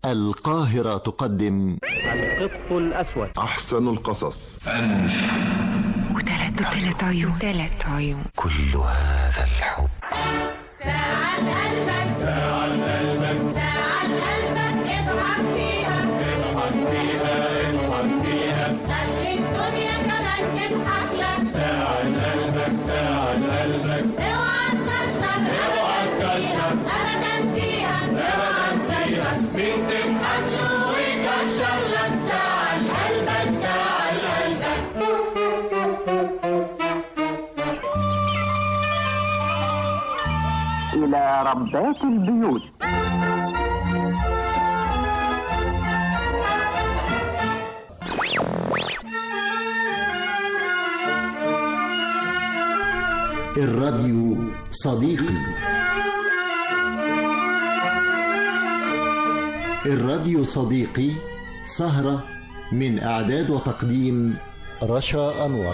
القاهرة تقدم القط الأسود أحسن القصص وثلاث عيون ثلاث عيون كل هذا الحب ساعة قلبك ساعة قلبك ساعة قلبك اضحك فيها اضحك فيها اضحك فيها خلي الدنيا كمان تضحك لك ساعة قلبك ساعة قلبك اوعى تكشر ابدا فيها ابدا فيها اوعى تكشر مين تضحك له ويكشر لك ساعة قلبك ساعة قلبك إلى ربات البيوت الراديو صديقي الراديو صديقي سهرة من إعداد وتقديم رشا أنور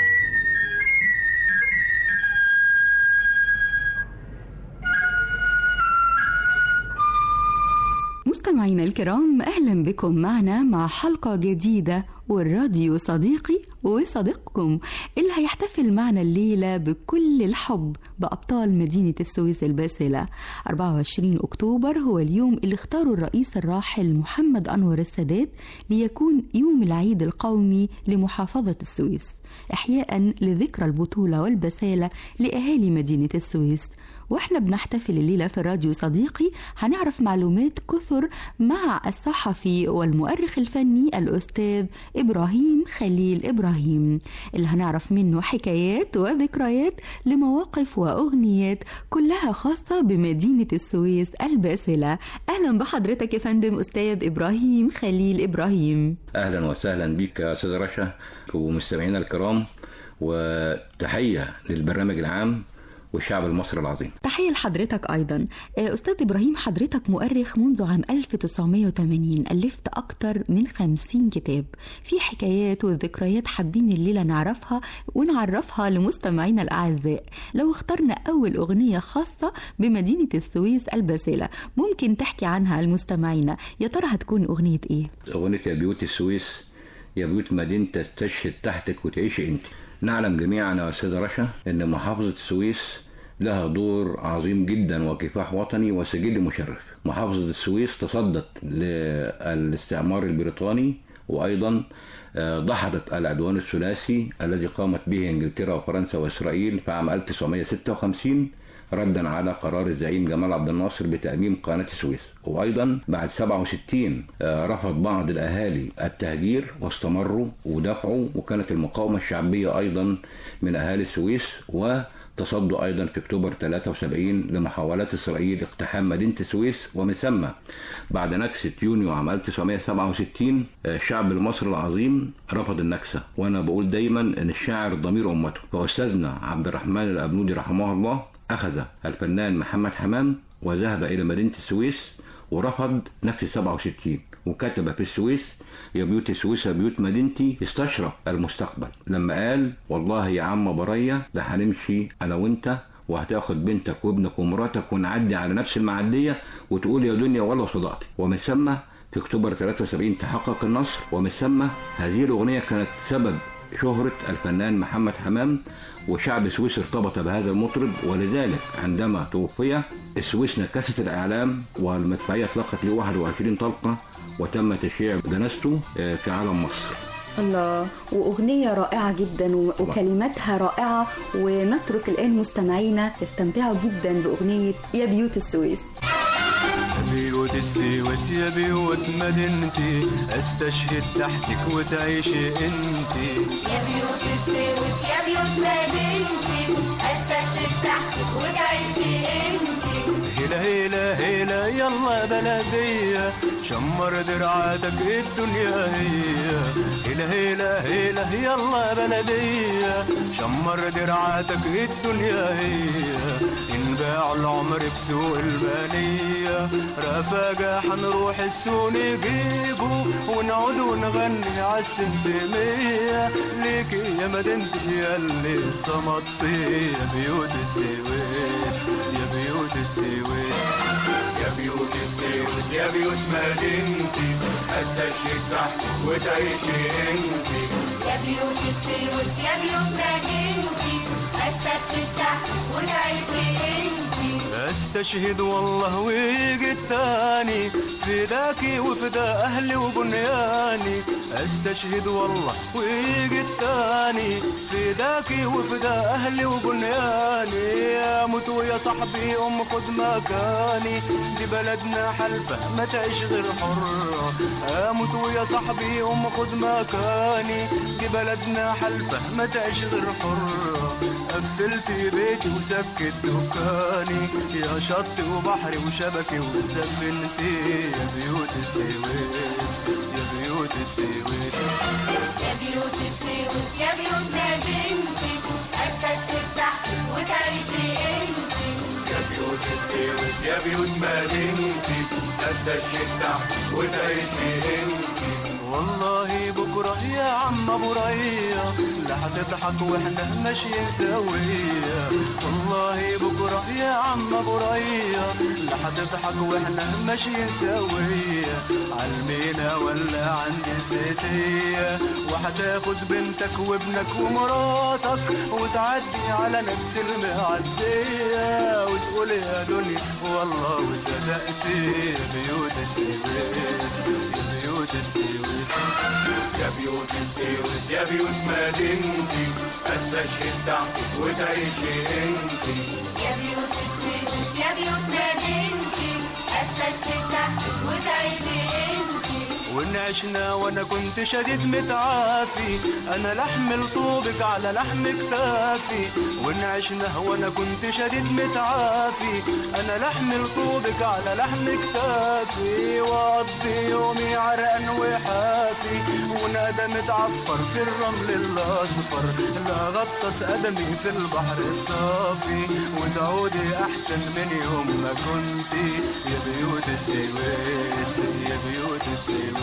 مستمعينا الكرام اهلا بكم معنا مع حلقه جديده والراديو صديقي وصديقكم اللي هيحتفل معنا الليله بكل الحب بابطال مدينه السويس الباسله 24 اكتوبر هو اليوم اللي اختاره الرئيس الراحل محمد انور السادات ليكون يوم العيد القومي لمحافظه السويس احياء لذكرى البطوله والبساله لاهالي مدينه السويس واحنا بنحتفل الليله في الراديو صديقي هنعرف معلومات كثر مع الصحفي والمؤرخ الفني الاستاذ ابراهيم خليل ابراهيم اللي هنعرف منه حكايات وذكريات لمواقف واغنيات كلها خاصه بمدينه السويس الباسله اهلا بحضرتك يا فندم استاذ ابراهيم خليل ابراهيم اهلا وسهلا بك يا استاذ رشا ومستمعينا الكرام وتحيه للبرنامج العام والشعب المصري العظيم تحية لحضرتك أيضا آه، أستاذ إبراهيم حضرتك مؤرخ منذ عام 1980 ألفت أكتر من 50 كتاب في حكايات وذكريات حابين الليلة نعرفها ونعرفها لمستمعينا الأعزاء لو اخترنا أول أغنية خاصة بمدينة السويس الباسلة ممكن تحكي عنها لمستمعينا يا ترى هتكون أغنية إيه؟ اغنيه يا بيوت السويس يا بيوت مدينتك تشهد تحتك وتعيشي انت نعلم جميعا يا استاذ رشا ان محافظه السويس لها دور عظيم جدا وكفاح وطني وسجل مشرف محافظه السويس تصدت للاستعمار البريطاني وايضا آه، دحضت العدوان الثلاثي الذي قامت به انجلترا وفرنسا واسرائيل في عام 1956 ردا على قرار الزعيم جمال عبد الناصر بتأميم قناة السويس وأيضا بعد 67 آه، رفض بعض الأهالي التهجير واستمروا ودفعوا وكانت المقاومة الشعبية أيضا من أهالي السويس وتصدوا أيضا في أكتوبر 73 لمحاولات إسرائيل اقتحام مدينة السويس ومن ثم بعد نكسة يونيو عام 1967 آه، الشعب المصري العظيم رفض النكسة وأنا بقول دايما إن الشاعر ضمير أمته فأستاذنا عبد الرحمن الأبنودي رحمه الله أخذ الفنان محمد حمام وذهب إلى مدينة السويس ورفض نكسة 67 وكتب في السويس يا بيوت السويس يا بيوت مدينتي استشرف المستقبل لما قال والله يا عم برية ده هنمشي أنا وأنت وهتاخد بنتك وابنك ومراتك ونعدي على نفس المعدية وتقول يا دنيا ولا صدقتي ومن ثم في اكتوبر 73 تحقق النصر ومن ثم هذه الأغنية كانت سبب شهرة الفنان محمد حمام وشعب السويس ارتبط بهذا المطرب ولذلك عندما توفي السويس نكست الإعلام والمدفعية اطلقت له 21 طلقة وتم تشييع جنازته آه، في علم مصر الله وأغنية رائعة جدا و- وكلماتها رائعة ونترك الآن مستمعينا يستمتعوا جدا بأغنية يا بيوت السويس بيوت السويس يا بيوت مدينتي استشهد تحتك وتعيشي انتي يا بيوت السويس يا بيوت مدينتي استشرف تحتك وتعيشي انتي هلا هلا هلا يلا بلدية شمر درعاتك الدنيا هي هلا هلا هلا يلا بلدية شمر درعاتك الدنيا هي انباع العمر بسوق البنية رفاقة حنروح السوق نجيبه ونعود ونغني عالسمسمية ليك يا مدينتي يا اللي صمتي يا بيوت السويس يا بيوت السويس يا بيوت السيوس يا بيوت مدينتي استشهد تحت وتعيشي انتي يا بيوت السيوس يا بيوت مدينتي استشهد تحت وتعيشي انتي استشهد والله ويجي التاني فداكي وفدا اهلي وبنياني استشهد والله ويجي التاني فداكي وفدا اهلي وبنياني يا موت ويا صاحبي ام خد مكاني دي بلدنا حلفه ما تعيش غير حره اموت ويا صاحبي ام خد مكاني دي بلدنا حلفه ما تعيش غير حره قفلت بيتي وسكت دكاني يا شط وبحري وشبكي وسفنتي يا بيوت السويس يا بيوت السويس يا بيوت السيوس يا بيوت مدينتي استشهد تحت وتعيشي انتي يا بيوت السويس يا بيوت مدينتي استشهد تحت وتعيشي انتي والله بكرة يا عم ابو ريا لا هتضحك واحنا ماشيين سوية والله بكرة يا عم ابو ريا لا هتضحك واحنا ماشيين سوية عالمينا ولا عندي زيتية وهتاخد بنتك وابنك ومراتك وتعدي على نفس المعدية وتقول يا دنيا والله وصدقتي يا بيوت السويس يا بيوت السويس يا بيوت السويس يا بيوت مدينتي استشهد تحت وتعيشي انتي يا بيوت السيوس يا بيوت مدينتي استشهد تحت وتعيشي انتي وان عشنا وانا كنت شديد متعافي انا لحم لطوبك على لحم كتافي وان عشنا وانا كنت شديد متعافي انا لحم لطوبك على لحم كتافي واقضي يومي عرقان وحافي ونادى متعفر في الرمل الاصفر لا غطس قدمي في البحر الصافي وتعودي احسن من يوم ما كنتي يا بيوت السويس يا بيوت السويس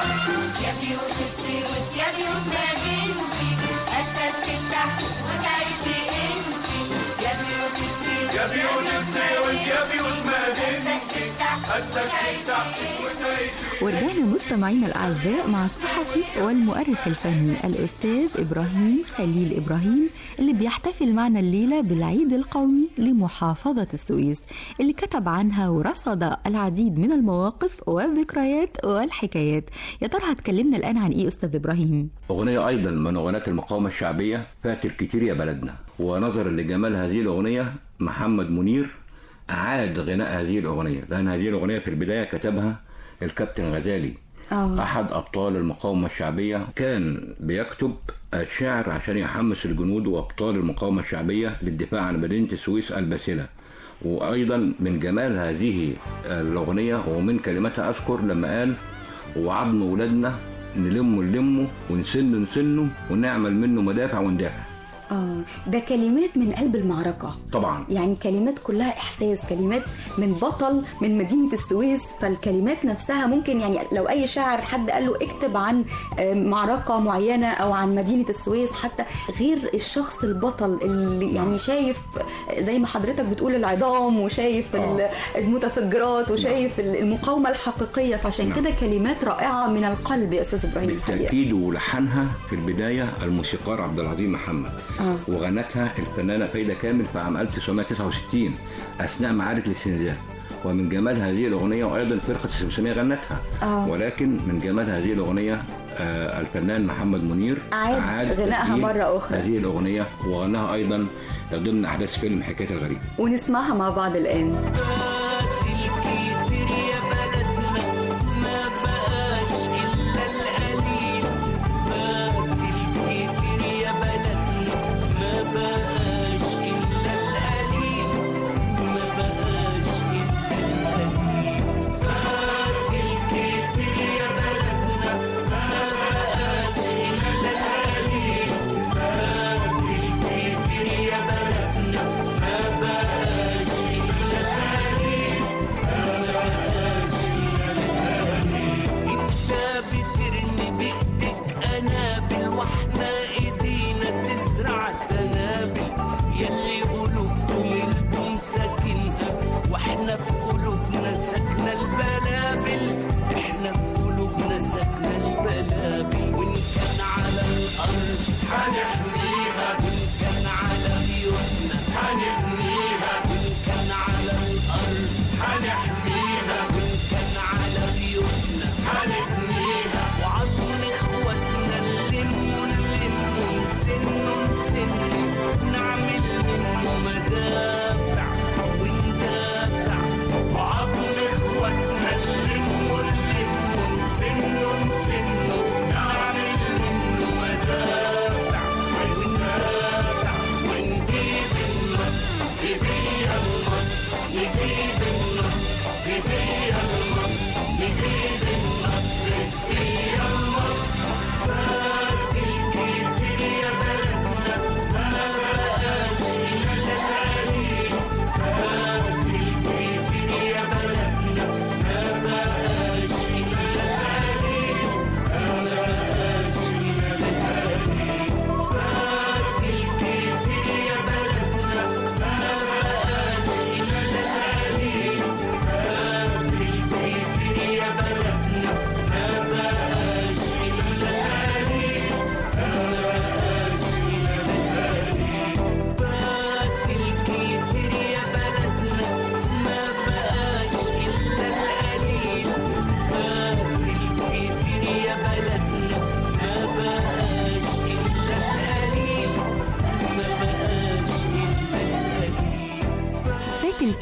يا بيوت السيوس يا بيوت مدينتي استشهد تحت وتعيشي انتي يا بيوت السيوس يا بيوت السويس يا بيوت مدينتي استشهد تحت استشهد تحت وتعيشي وتعيشي ورجعنا مستمعينا الأعزاء مع الصحفي والمؤرخ الفني الأستاذ إبراهيم خليل إبراهيم اللي بيحتفل معنا الليلة بالعيد القومي لمحافظة السويس اللي كتب عنها ورصد العديد من المواقف والذكريات والحكايات يا ترى هتكلمنا الآن عن إيه أستاذ إبراهيم؟ أغنية أيضا من أغنيات المقاومة الشعبية فات الكتير يا بلدنا ونظرا لجمال هذه الأغنية محمد منير أعاد غناء هذه الأغنية لأن هذه الأغنية في البداية كتبها الكابتن غزالي آه. أحد أبطال المقاومة الشعبية كان بيكتب الشعر عشان يحمس الجنود وأبطال المقاومة الشعبية للدفاع عن مدينة السويس الباسلة وأيضا من جمال هذه الأغنية ومن كلماتها أذكر لما قال وعظم ولادنا نلمه نلمه ونسنه نسنه ونعمل منه مدافع وندافع آه ده كلمات من قلب المعركة طبعا يعني كلمات كلها احساس كلمات من بطل من مدينه السويس فالكلمات نفسها ممكن يعني لو اي شاعر حد قال له اكتب عن آه، معركه معينه او عن مدينه السويس حتى غير الشخص البطل اللي يعني شايف زي ما حضرتك بتقول العظام وشايف ال- المتفجرات وشايف المقاومه الحقيقيه فعشان نعم. كده كلمات رائعه من القلب يا استاذ ابراهيم الحقيقه بالتأكيد ولحنها في البداية الموسيقار عبد العظيم محمد آه. وغنتها الفنانة فايدة كامل في عام 1969 أثناء معارك الاستنزاف ومن جمال هذه الأغنية وأيضا فرقة السمسمية غنتها آه. ولكن من جمال هذه الأغنية آه الفنان محمد منير أعاد غنائها تسجيل مرة أخرى. هذه الأغنية وغناها أيضا ضمن أحداث فيلم حكاية الغريب ونسمعها مع بعض الان الكتير يا بلدنا ما بقاش إلا القليل فات الكتير يا بلدنا ما بقاش إلا القليل ما بقاش إلا القليل فات الكتير يا بلدنا ما بقاش إلا القليل فات الكتير يا بلدنا ما بقاش إلا القليل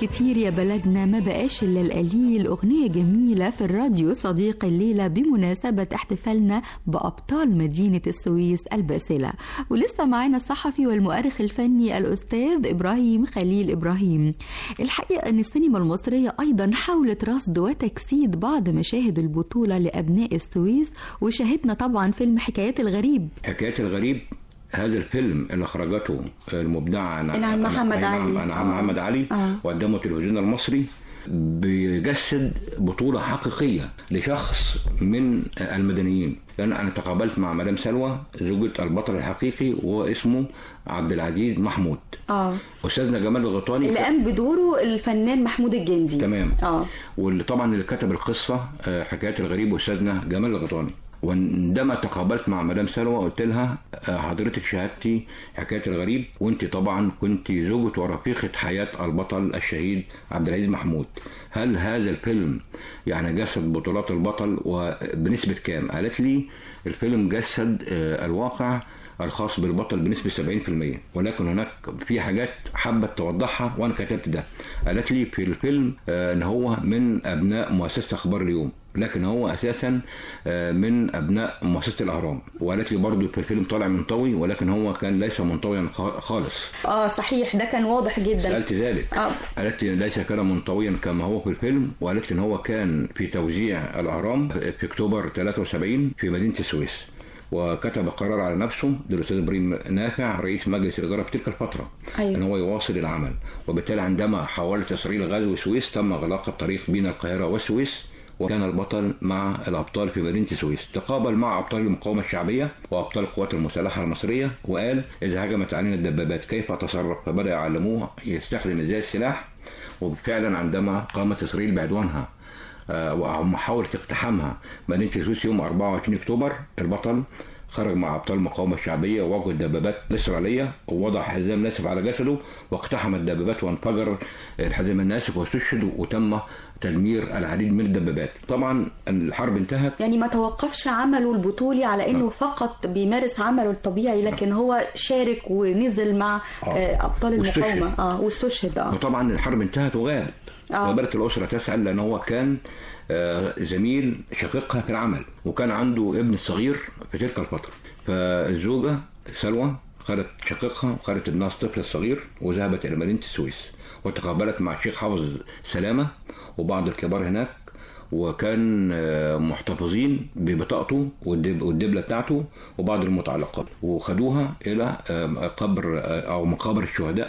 الكتير يا بلدنا ما بقاش إلا القليل أغنية جميلة في الراديو صديق الليلة بمناسبة احتفالنا بأبطال مدينة السويس الباسلة ولسه معانا الصحفي والمؤرخ الفني الأستاذ إبراهيم خليل إبراهيم الحقيقة أن السينما المصرية أيضا حاولت رصد وتجسيد بعض مشاهد البطولة لأبناء السويس وشاهدنا طبعا فيلم حكايات الغريب حكاية الغريب هذا الفيلم اللي اخرجته المبدعه أنا- نعم، محمد أي نعم، علي. نعم آه. محمد علي آه. وقدمه التلفزيون المصري بيجسد بطولة حقيقية لشخص من المدنيين لأن أنا تقابلت مع مدام سلوى زوجة البطل الحقيقي وهو اسمه عبد العزيز محمود اه أستاذنا جمال الغطاني اللي قام بدوره الفنان محمود الجندي تمام اه واللي طبعا اللي كتب القصه آه، حكايه الغريب استاذنا جمال الغطاني وعندما تقابلت مع مدام سلوى قلت لها آه، حضرتك شاهدتي حكايه الغريب وانت طبعا كنت زوجة ورفيقه حياه البطل الشهيد عبد العزيز محمود هل هذا الفيلم يعني جسد بطولات البطل وبنسبه كام؟ قالت لي الفيلم جسد آه، الواقع الخاص بالبطل بنسبة 70% ولكن هناك في حاجات حبت توضحها وانا كتبت ده قالت لي في الفيلم آه، ان هو من ابناء مؤسسة اخبار اليوم لكن هو اساسا آه، من ابناء مؤسسة الاهرام وقالت لي برضو في الفيلم طالع منطوي ولكن هو كان ليس منطويا خ- خالص اه صحيح ده كان واضح جدا سألت ذلك آه. قالت لي ليس كان منطويا كما هو في الفيلم وقالت لي ان هو كان في توزيع الاهرام في اكتوبر 73 في مدينه السويس وكتب قرار على نفسه للاستاذ ابراهيم نافع رئيس مجلس الاداره في تلك الفتره أيوة. ان هو يواصل العمل وبالتالي عندما حاول تسريل غزو السويس تم اغلاق الطريق بين القاهره والسويس وكان البطل مع الابطال في مدينه السويس تقابل مع ابطال المقاومه الشعبيه وابطال القوات المسلحه المصريه وقال اذا هجمت علينا الدبابات كيف اتصرف فبدا يعلموه يستخدم ازاي السلاح وفعلا عندما قام تسريل بعدوانها آه، ومحاولة اقتحامها مدينة السويس يوم 24 أكتوبر البطل خرج مع أبطال المقاومة الشعبية ووجه الدبابات الإسرائيلية ووضع حزام ناسف على جسده واقتحم الدبابات وانفجر الحزام الناسف واستشهد وتم تدمير العديد من الدبابات طبعا الحرب انتهت يعني ما توقفش عمله البطولي على انه فقط بيمارس عمله الطبيعي لكن هو شارك ونزل مع آه. آه، ابطال واستشهد. المقاومه اه واستشهد اه وطبعا الحرب انتهت وغاب آه. وبدأت الأسرة تسأل لأن هو كان آه، زميل شقيقها في العمل وكان عنده ابن الصغير في تلك الفترة فالزوجة سلوى خدت شقيقها وخدت ابنها الطفل الصغير وذهبت إلى مدينة السويس وتقابلت مع الشيخ حافظ سلامة وبعض الكبار هناك وكان آه، محتفظين ببطاقته والدب- والدبلة بتاعته وبعض المتعلقات وخدوها إلى آه، قبر آه، أو مقابر الشهداء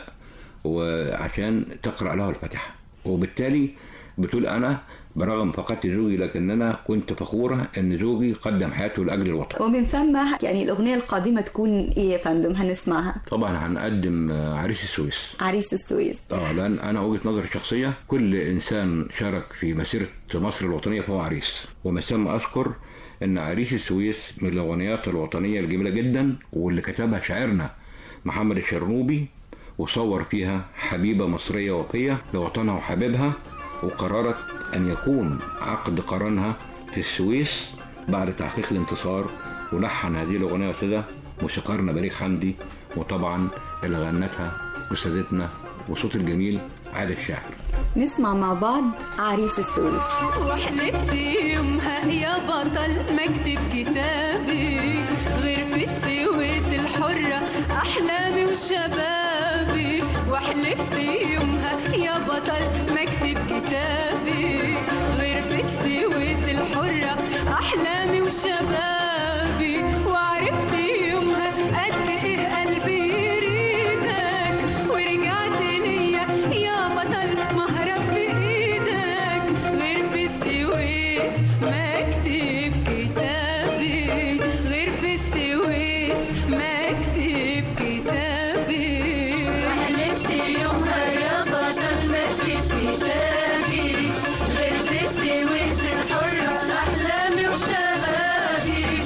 وعشان تقرأ له الفاتحة وبالتالي بتقول أنا برغم فقدت زوجي لكن أنا كنت فخورة إن زوجي قدم حياته لأجل الوطن ومن ثم يعني الاغنيه القادمه تكون ايه يا فندم هنسمعها طبعا هنقدم آه، عريس السويس عريس السويس اه لان انا وجهه نظري الشخصيه كل انسان شارك في مسيره مصر الوطنيه فهو عريس ومن ثم اذكر ان عريس السويس من الاغنيات الوطنيه الجميله جدا واللي كتبها شاعرنا محمد الشرنوبي وصور فيها حبيبه مصريه وفيه لوطنها وحبيبها وقررت ان يكون عقد قرانها في السويس بعد تحقيق الانتصار ولحن هذه الاغنيه استاذه موسيقارنا بليغ حمدي وطبعا اللي غنتها استاذتنا وصوت الجميل عادل الشاعر نسمع مع بعض عريس السويس وحلفت يومها يا بطل مكتب كتابي غير في السويس الحرة أحلامي وشبابي وحلفت يومها يا بطل مكتب كتابي غير في السويس الحرة أحلامي وشبابي وعرفت يومها قد إيه قلبي يريدك ورجعت ليا يا بطل مهرب في ايدك غير في السويس مكتب كتابي غير في السويس مكتب كتابي حلفت يومها يا بطل مكتب كتابي غير في السويس الحرة أحلامي وشبابي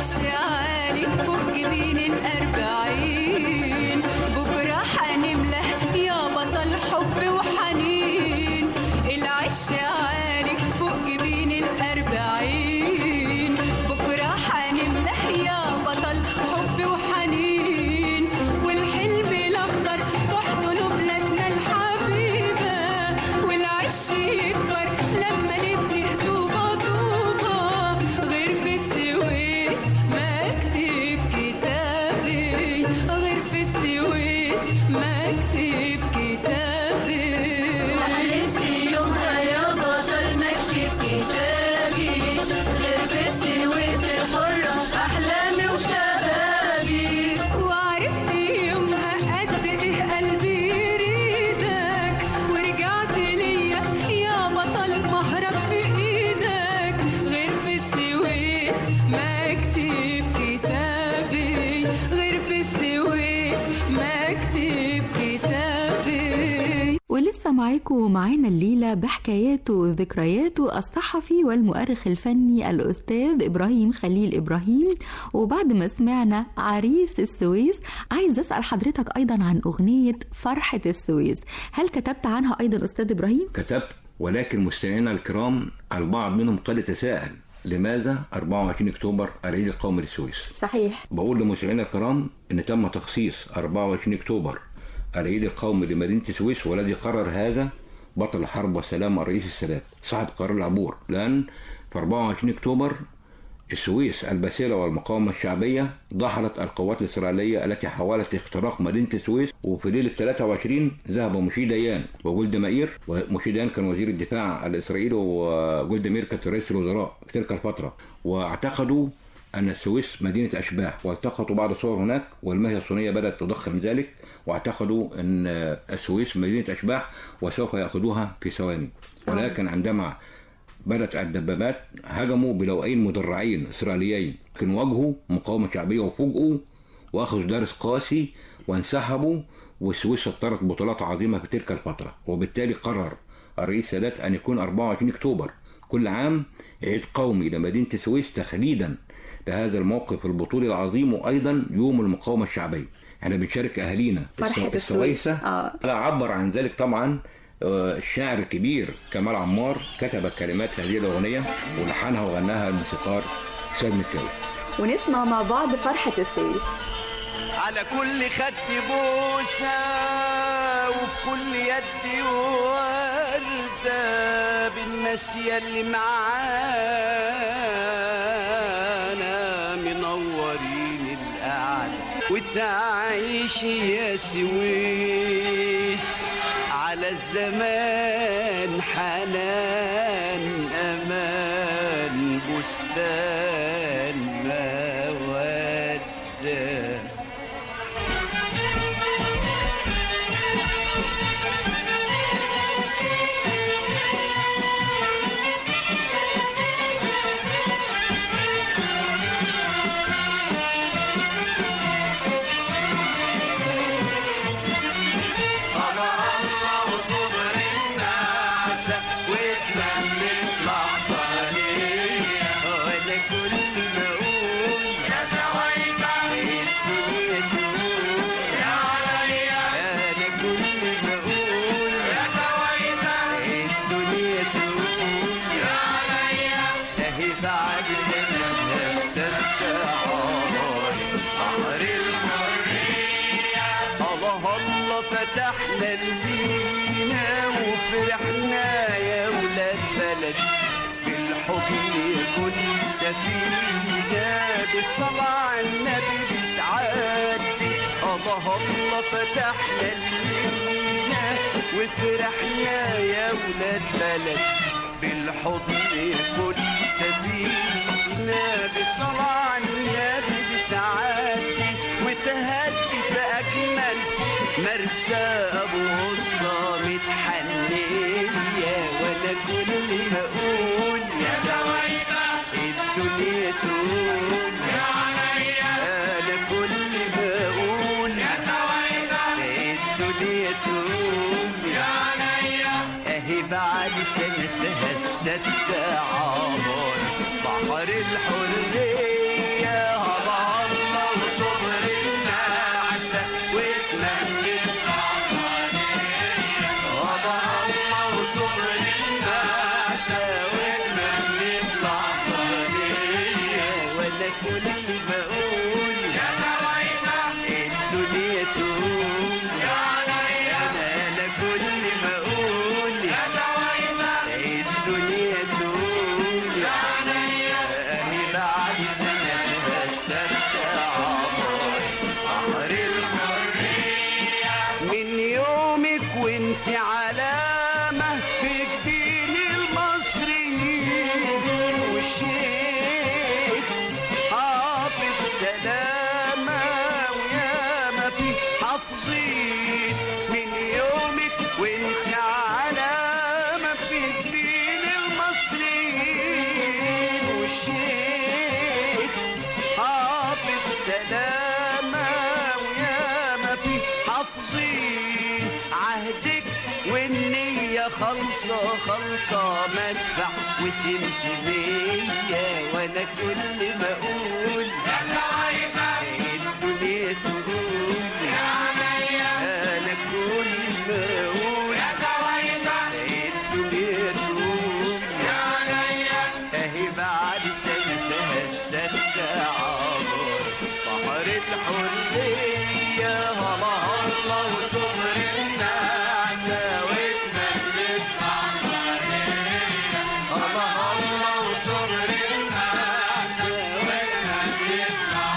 العش عالي فوق جبين الأربعين بكرة حنملى يا بطل حب وحنين العش عالي فوق جبين الأربعين بكرة حنملى يا بطل حب وحنين والحلم الأخضر تحضن بلادنا الحبيبة والعش يكبر لما نبني طوبة طوبة غير في السويس مكتب كتابي غير في السويس مكتب كتابي حلمت يومها يا بطل مكتب كتابي غير في السويس الحرة أحلامي وشبابي وعرفت يومها قد ايه قلبي يريدك ورجعت ليا يا بطل مهرك في ايدك غير في السويس مكتب كتابي غير في السويس مكتب كتابي ولسه معاكم ومعانا الليلة بحكاياته وذكرياته الصحفي والمؤرخ الفني الأستاذ إبراهيم خليل إبراهيم وبعد ما سمعنا عريس السويس عايز أسأل حضرتك أيضا عن أغنية فرحة السويس هل كتبت عنها أيضا أستاذ إبراهيم؟ كتبت ولكن مستمعينا الكرام البعض منهم قد يتساءل لماذا 24 اكتوبر العيد القومي للسويس؟ صحيح بقول لمستمعينا الكرام ان تم تخصيص 24 اكتوبر العيد القومي لمدينه السويس والذي قرر هذا بطل الحرب والسلام الرئيس السادات صاحب قرار العبور لان في 24 اكتوبر السويس الباسلة والمقاومة الشعبية دحرت القوات الإسرائيلية التي حاولت اختراق مدينة السويس وفي ليلة 23 ذهب مشي ديان وجولد مائير ومشي ديان كان وزير الدفاع الإسرائيلي وجولد مائير كانت رئيس الوزراء في تلك الفترة واعتقدوا أن السويس مدينة أشباح والتقطوا بعض الصور هناك والمهية الصينية بدأت تضخم ذلك واعتقدوا أن السويس مدينة أشباح وسوف يأخذوها في ثواني ولكن عندما بدأت الدبابات هجموا بلوئين مدرعين إسرائيليين لكن واجهوا مقاومة شعبية وفوجئوا وأخذوا درس قاسي وانسحبوا والسويس سطرت بطولات عظيمة في تلك الفترة وبالتالي قرر الرئيس السادات أن يكون 24 أكتوبر كل عام عيد قومي لمدينة السويس تخليدا لهذا الموقف البطولي العظيم وأيضا يوم المقاومة الشعبية احنا بنشارك أهالينا فرحة السو- السويس. السويسة آه. لا عبر عن ذلك طبعا آه، الشاعر الكبير كمال عمار كتب كلمات هذه الأغنية ولحنها وغناها الموسيقار سيد مكاوي ونسمع مع بعض فرحة السويس على كل خد بوسة وفي كل يد وردة بالنسية اللي معانا منورين القعدة وتعيش يا سويس على الزمان حنان أمان بستان مودة بعد سنة السنة بحر الحرية الله الله فتحنا المينا وفرحنا يا ولاد بلد بالحضن كل سفينة بالصلاة على النبي بتعدي الله الله فتحنا المينا وفرحنا يا ولاد بلد بالحضن كل سفينة بالصلاة على النبي بتعدي وتهدي في أجمل مرسى أبو غصة متحنية وأنا كل ما أقول يا سويسة الدنيا تقول يا عليا أنا كل ما أقول يا سويسة الدنيا تقول يا عليا أهي بعد سنتها السادسة عبر بحر الحرية ما اقول يا سويسة الدنيا تقول يا عليا انا كل ما اقول يا سويسة الدنيا تقول يا عليا اهي بعد سنة السبت عمر بحر الحرية من يومك وانت علامة في جبين المصريين والشيخ حافظ سلامة وياما في حافظين من يومك وانت علامة في جبين المصريين والشيخ حافظ سلامة وياما في حافظين عهدك والنية خلصة خلصة مدفع وسمسمية وانا كل ما اقول يا سويسة الدنيا تقول يا عمية انا كل ما اقول يا سويسة الدنيا تقول يا عمية اهي بعد سنتها السادسة عبر بحر الحرية هلا هلا وصبر النعسة واتملت هلا هلا وصبر النعسة واتملت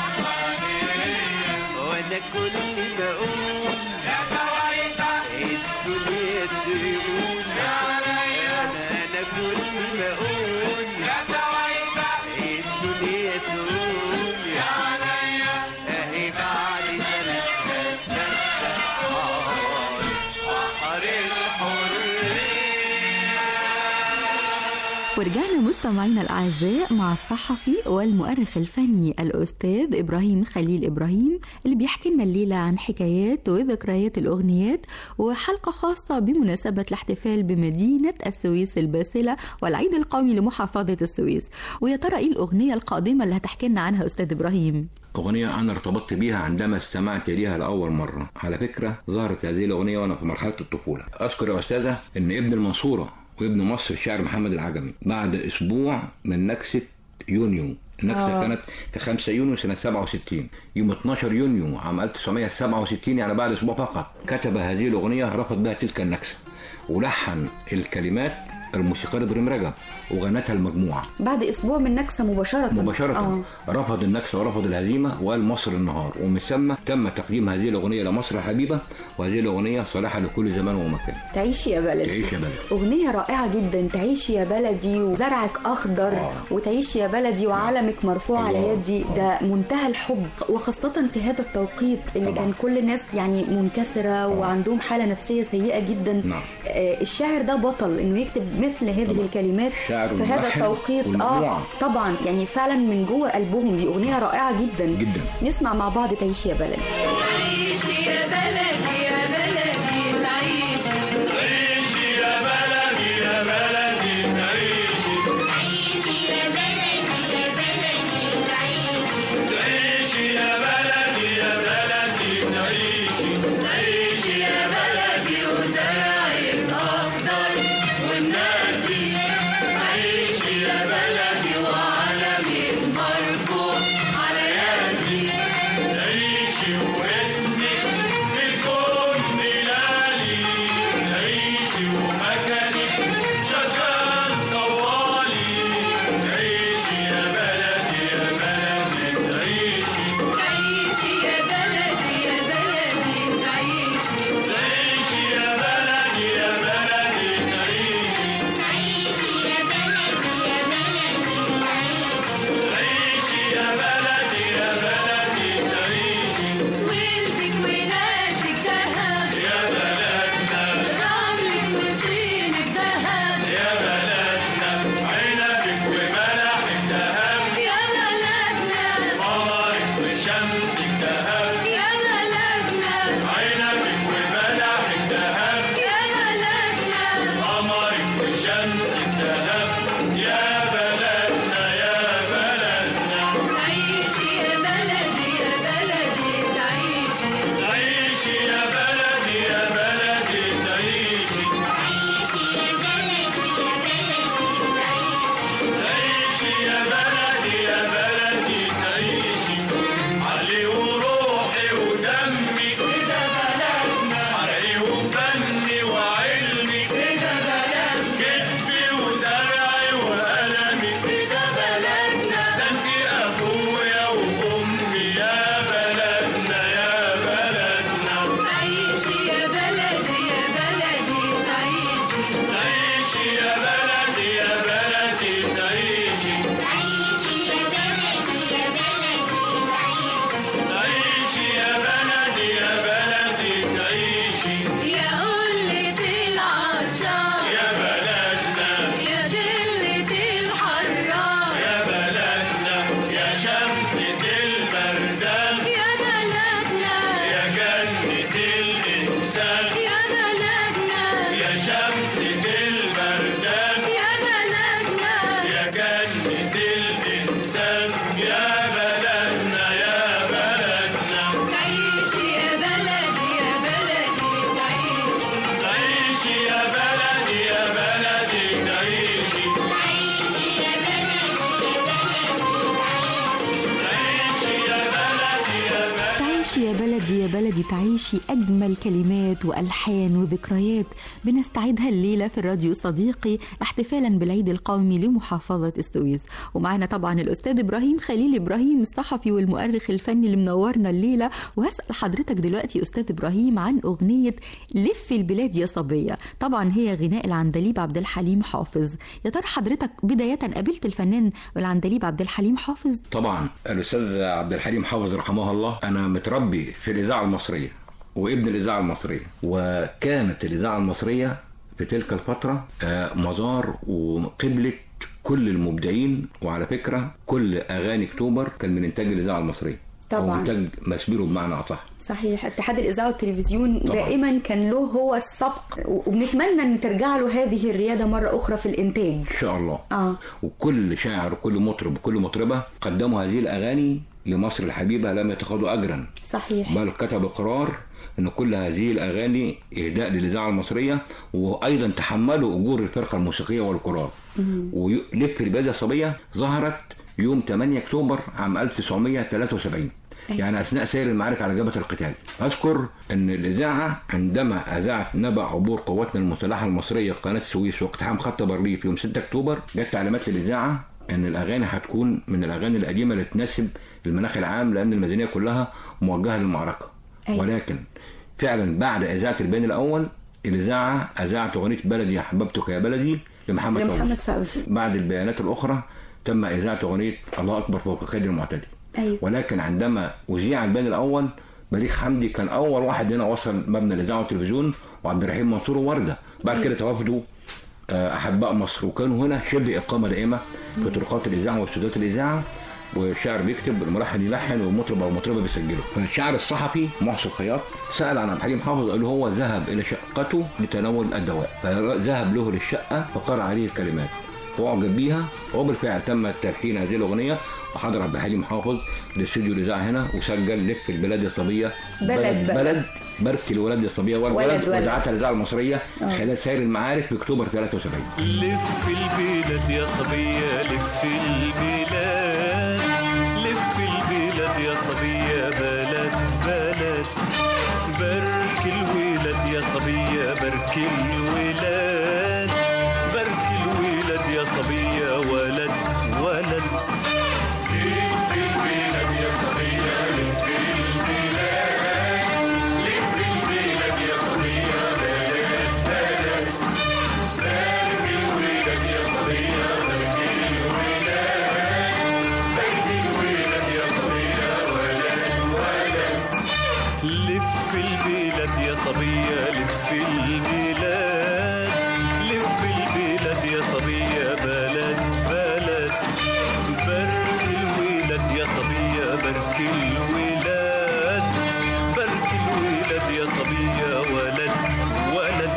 وانا كل ما اقول يا سويسة الدنيا تقول يا عليا انا كل ما اقول يا سويسة الدنيا تقول يا عليا اهي بعد سنة السادسة بحر الحرية ورجعنا مستمعينا الأعزاء مع الصحفي والمؤرخ الفني الأستاذ إبراهيم خليل إبراهيم اللي بيحكي لنا الليلة عن حكايات وذكريات الأغنيات وحلقة خاصة بمناسبة الاحتفال بمدينة السويس الباسلة والعيد القومي لمحافظة السويس ويا ترى إيه الأغنية القادمة اللي هتحكي لنا عنها أستاذ إبراهيم أغنية أنا ارتبطت بيها عندما استمعت ليها لأول مرة على فكرة ظهرت هذه الأغنية وأنا في مرحلة الطفولة أذكر يا أستاذة إن ابن المنصورة وابن مصر الشاعر محمد العجمي بعد أسبوع من نكسة يونيو النكسة آه. كانت في 5 يونيو سنة 67 يوم 12 يونيو عام 1967 يعني بعد أسبوع فقط كتب هذه الأغنية رفض بها تلك النكسة ولحن الكلمات الموسيقار ابراهيم رجب وغنتها المجموعة بعد أسبوع من نكسة مباشرة مباشرة آه. رفض النكسة ورفض الهزيمة وقال مصر النهار ومن ثم تم تقديم هذه الأغنية لمصر الحبيبة وهذه الأغنية صالحة لكل زمان ومكان تعيشي يا بلدي تعيش يا بلد أغنية رائعة جدا تعيشي يا بلدي وزرعك أخضر آه. وتعيشي يا بلدي وعلمك مرفوع على الله. يدي ده منتهى الحب وخاصة في هذا التوقيت اللي طبعا. كان كل الناس يعني منكسرة وعندهم حالة نفسية سيئة جدا نعم. آه، الشاعر ده بطل إنه يكتب مثل هذه طبعا. الكلمات شاعر في هذا وملحن التوقيت والمجموعة. طبعا يعني فعلا من جوه قلبهم دي أغنية رائعة جدا جدا. نسمع مع بعض تعيشي يا بلدي عيشي يا بلدي يا بلدي تعيشي عيشي يا بلدي يا بلدي تعيشي عيشي يا بلدي وزرعك أخضر والنادي عيشي يا بلدي وعلمك مرفوع على يدي تعيشي واسمك في الكون تعيشي يا بلدي يا بلدي تعيشي أجمل كلمات وألحان وذكريات بنستعيدها الليلة في الراديو صديقي احتفالا بالعيد القومي لمحافظة السويس ومعنا طبعا الأستاذ إبراهيم خليل إبراهيم الصحفي والمؤرخ الفني اللي منورنا الليلة وهسأل حضرتك دلوقتي أستاذ إبراهيم عن أغنية لف البلاد يا صبية طبعا هي غناء العندليب عبد الحليم حافظ يا ترى حضرتك بداية قابلت الفنان العندليب عبد الحليم حافظ طبعا الاستاذ عبد الحليم حافظ رحمه الله انا متربي في الاذاعه المصريه وابن الاذاعه المصريه وكانت الاذاعه المصريه في تلك الفتره آه، مزار وقبله كل المبدعين وعلى فكره كل اغاني اكتوبر كان من انتاج الاذاعه المصريه طبعاً. او انتاج مسبيرو بمعنى اصح صحيح اتحاد الإذاعة والتلفزيون طبعاً. دائما كان له هو السبق وبنتمنى أن ترجع له هذه الريادة مرة أخرى في الإنتاج ان شاء الله آه وكل شاعر وكل مطرب وكل مطربه قدموا هذه الاغاني لمصر الحبيبه لم يتخذوا اجرا صحيح بل كتب قرار ان كل هذه الاغاني اهداء للاذاعه المصريه وايضا تحملوا اجور الفرقه الموسيقيه والكورال ولف البلاد الصبيه ظهرت يوم 8 اكتوبر عام 1973 يعني اثناء سير المعارك على جبهه القتال اذكر ان الاذاعه عندما اذاعت نبأ عبور قواتنا المسلحه المصريه قناه السويس واقتحام خط بارليف يوم 6 اكتوبر جت تعليمات للاذاعه ان الاغاني هتكون من الاغاني القديمه اللي تناسب المناخ العام لان الميزانيه كلها موجهه للمعركه أيوة. ولكن فعلا بعد اذاعه البيان الاول الاذاعه اذاعت اغنيه بلدي احببتك يا بلدي لمحمد فوزي لمحمد فوزي بعد البيانات الاخرى تم اذاعه اغنيه الله اكبر فوق كيد المعتدي أيوة. ولكن عندما اذيع البيان الاول بليغ حمدي كان اول واحد هنا وصل مبنى الاذاعه والتلفزيون وعبد الرحيم منصور وورده بعد كده توافدوا آه، احباء مصر وكانوا هنا شبه اقامه دائمه في طرقات الاذاعه واستوديوهات الاذاعه والشاعر بيكتب الملحن يلحن والمطرب او المطربه بيسجلوا فالشاعر الصحفي محسن خياط سال عن عبد الحليم حافظ قال له هو ذهب الى شقته لتناول الدواء فذهب له للشقه فقرأ عليه الكلمات واعجب بيها وبالفعل تم تلحين هذه الاغنيه وحضر عبد الحليم حافظ لاستوديو الاذاعه هنا وسجل لف البلاد الصبيه بلد- بلد. بلد برك الولد الصبيه ولد- والبلد ولد. وزعتها الاذاعه المصريه خلال سير المعارك في اكتوبر 73 لف البلاد يا صبية لف البلاد لف البلاد يا صبية بلد بلد برك الولاد يا صبية برك الولاد برك الولاد يا صبية ولد ولد لف البلاد يا صبية لف البلاد لف البلاد يا صبية بلد بلد برك الولاد يا صبية برك الولاد برك الولاد يا صبية ولد ولد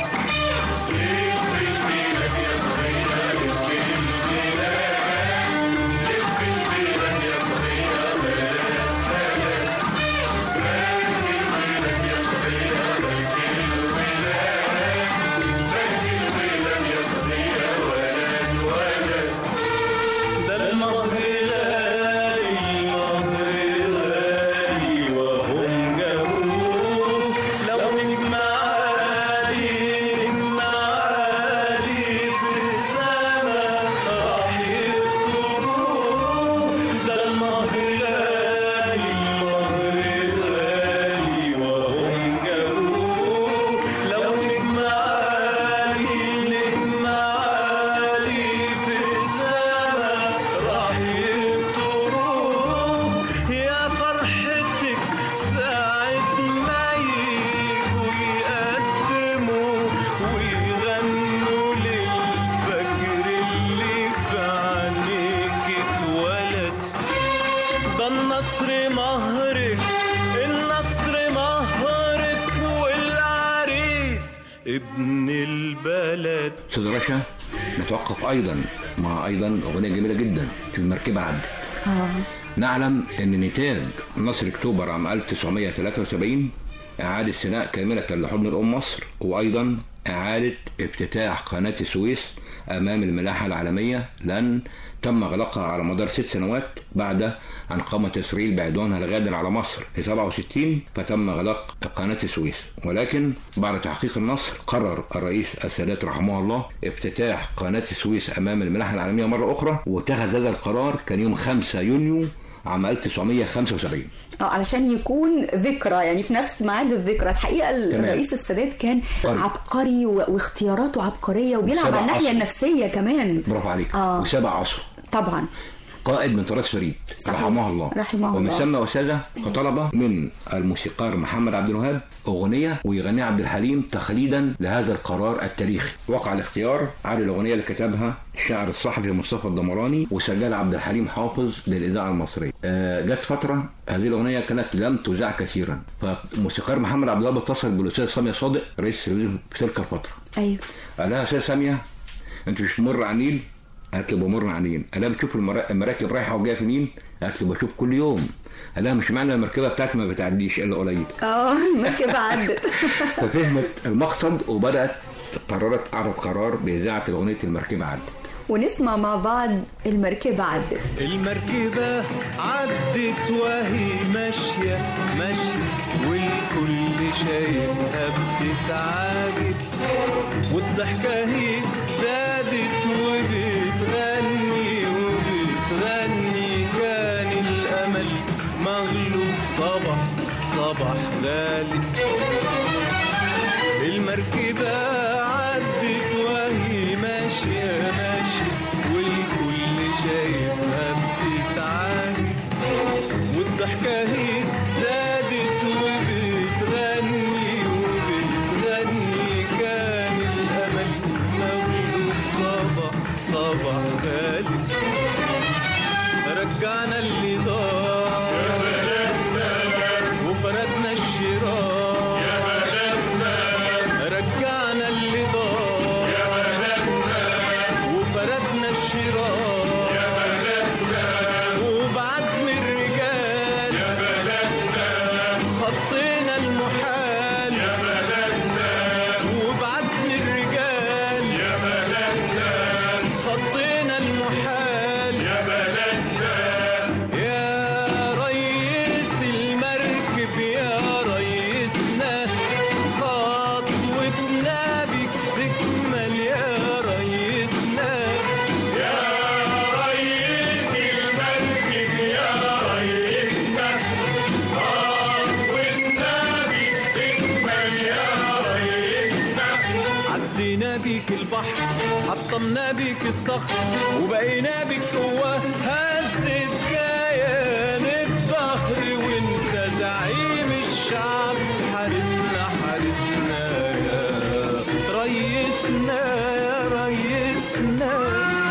ده المهر غالي المهر غالي وهم جابوه لو نجمع عالي نجمع عالي في السما راح يطلبوه ده المهر غالي المهر غالي وهم جابوه لو نجمع عالي نجمع عالي في السما راح يطلبوه يا فرحتك ساعة ما يجوا يقدموا ويغنوا للفجر اللي في عينيك اتولد ده النصر مهرك النصر مهرك والعريس ابن البلد استاذ رشا نتوقف ايضا مع ايضا اغنيه جميله جدا المركبه عدت آه. نعلم ان نتاج نصر اكتوبر عام 1973 إعادة سيناء كاملة لحضن الأم مصر وأيضا إعادة افتتاح قناة السويس أمام الملاحة العالمية لأن تم إغلاقها على مدار ست سنوات بعد أن قامت إسرائيل بعدوانها الغادر على مصر في 67 فتم إغلاق قناة السويس ولكن بعد تحقيق النصر قرر الرئيس السادات رحمه الله افتتاح قناة السويس أمام الملاحة العالمية مرة أخرى واتخذ هذا القرار كان يوم 5 يونيو عام 1975 اه علشان يكون ذكرى يعني في نفس ميعاد الذكرى الحقيقه تمام. الرئيس السادات كان طيب. عبقري و- واختياراته عبقريه وبيلعب وسبع على الناحيه عصر. النفسيه كمان برافو عليك آه. وسبع عصر طبعا قائد من طراز فريد صحيح. رحمه الله رحمه ومن الله. ثم وسادة فطلب من الموسيقار محمد عبد الوهاب أغنية ويغنيها عبد الحليم تخليدا لهذا القرار التاريخي وقع الاختيار على الأغنية اللي كتبها الشاعر الصحفي مصطفى الدمراني وسجلها عبد الحليم حافظ للإذاعة المصرية آه، جت فترة هذه الأغنية كانت لم تذاع كثيرا فموسيقار محمد عبد الوهاب اتصل بالأستاذ سامية صادق رئيس التلفزيون في تلك الفترة ايوه قال لها يا استاذ ساميه انت مش تمر على النيل؟ قالت له بمر على النيل قال لها بتشوف المرا- المراكب رايحه وجايه في النيل؟ قالت له بشوف كل يوم قال لها مش معنى المركبه بتاعتي ما بتعديش الا قليل اه المركبه عدت ففهمت المقصد وبدات قررت اعرض قرار باذاعه اغنيه المركبه عدت ونسمع مع بعض المركبه عدت المركبة عدت وهي ماشية ماشية والكل شايفها بتتعاجب والضحكة هي زادت وبتغني وبتغني كان الأمل مغلوب صبح صبح غالب المركبة عدت وهي ماشية ماشية والكل شايفها بتتعاني والضحكة هي زادت وبتغني وبتغني كان الأمل مغلوب صبح صبح غالب رجعنا اللي ضاع يا بلدنا وفردنا الشراع يا بلدنا رجعنا اللي ضاع يا بلدنا وفردنا الشراع يا بلدنا وبعزم الرجال يا بلدنا خطينا المحال يا بلدنا وبعزم الرجال يا بلدنا خطينا المحال يا بلدنا يا ريس المركب يا ريسنا خطوتنا بك تكمل يا ريسنا يا ريس المركب يا ريسنا خطوتنا بك تكمل يا ريسنا عدينا بيك البحر حطمنا بيك الصخر وبقينا بيك قوة هزت كيان الظهر وانت زعيم الشعب حارسنا حارسنا يا ريسنا يا ريسنا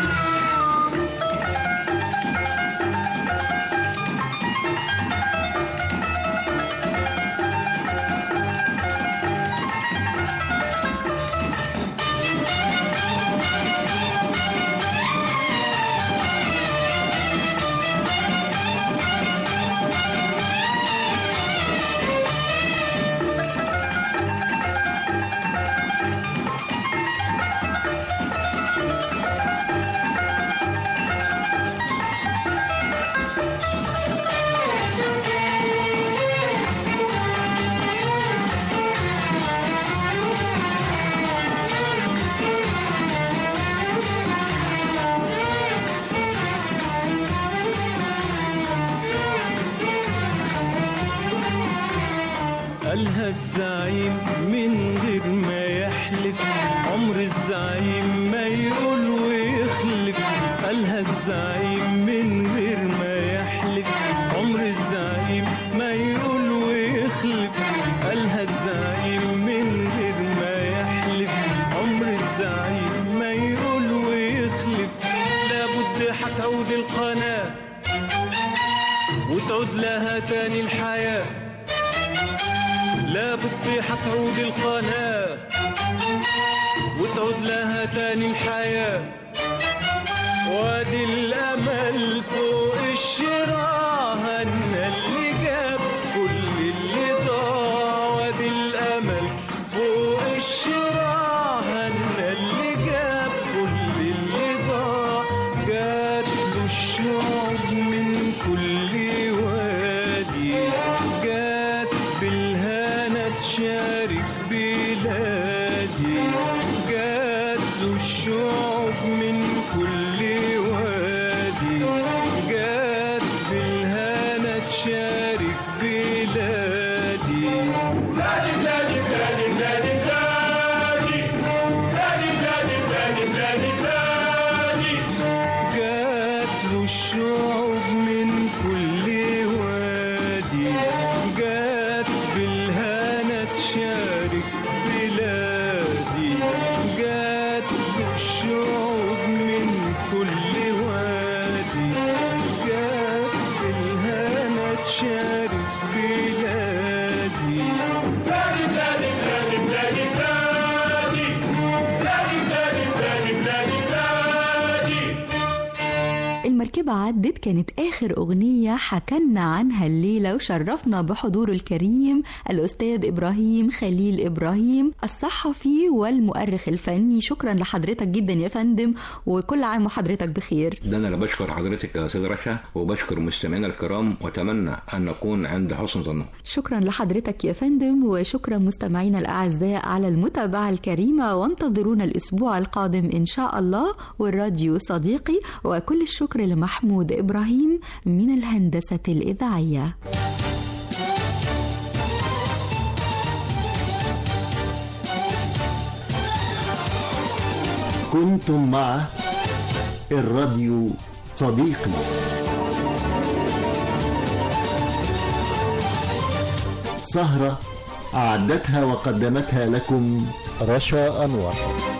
قالها الزعيم من غير ما يحلف عمر الزعيم ما يقول ويخلف قالها الزعيم من غير ما يحلف عمر الزعيم ما يقول ويخلف قالها الزعيم من غير ما يحلف عمر الزعيم ما يقول ويخلف لابد هتعود القناة وتعود لها تاني الحياه لابد هتعود القناة وتعود لها تاني الحياة وادي الأمل فوق الشراع هنا اللي جاب كل اللي ضاع وادي مركبة عدت كانت آخر أغنية حكلنا عنها الليلة وشرفنا بحضوره الكريم الأستاذ إبراهيم خليل إبراهيم الصحفي والمؤرخ الفني شكرا لحضرتك جدا يا فندم وكل عام وحضرتك بخير ده انا اللي بشكر حضرتك يا استاذ رشا وبشكر مستمعينا الكرام واتمنى ان نكون عند حسن ظنكم شكرا لحضرتك يا فندم وشكرا مستمعينا الأعزاء على المتابعة الكريمة وانتظرونا الأسبوع القادم إن شاء الله والراديو صديقي وكل الشكر لمحمود إبراهيم من الهندسة الإذاعية كنتم مع الراديو صديقي سهرة أعدتها وقدمتها لكم رشا أنور